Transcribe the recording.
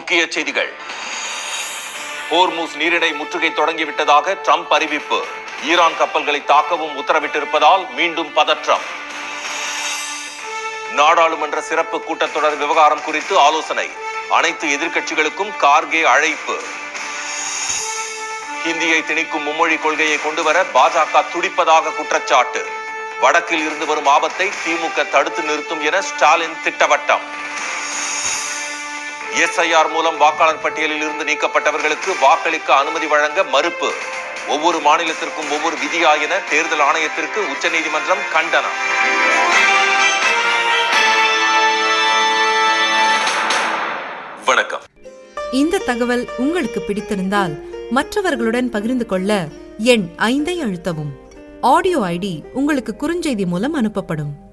முக்கிய செய்திகள் ஹோர்மூஸ் நீரிணை முற்றுகை தொடங்கிவிட்டதாக ட்ரம்ப் அறிவிப்பு ஈரான் கப்பல்களை தாக்கவும் உத்தரவிட்டிருப்பதால் மீண்டும் பதற்றம் நாடாளுமன்ற சிறப்பு கூட்டத்தொடர் விவகாரம் குறித்து ஆலோசனை அனைத்து எதிர்க்கட்சிகளுக்கும் கார்கே அழைப்பு ஹிந்தியை திணிக்கும் மும்மொழி கொள்கையை கொண்டுவர பாஜக துடிப்பதாக குற்றச்சாட்டு வடக்கில் இருந்து வரும் ஆபத்தை திமுக தடுத்து நிறுத்தும் என ஸ்டாலின் திட்டவட்டம் எஸ்ஐஆர் மூலம் வாக்காளர் பட்டியலில் இருந்து நீக்கப்பட்டவர்களுக்கு வாக்களிக்க அனுமதி வழங்க மறுப்பு ஒவ்வொரு மாநிலத்திற்கும் ஒவ்வொரு விதியா என தேர்தல் ஆணையத்திற்கு உச்சநீதிமன்றம் கண்டனம் வணக்கம் இந்த தகவல் உங்களுக்கு பிடித்திருந்தால் மற்றவர்களுடன் பகிர்ந்து கொள்ள எண் ஐந்தை அழுத்தவும் ஆடியோ ஐடி உங்களுக்கு குறுஞ்செய்தி மூலம் அனுப்பப்படும்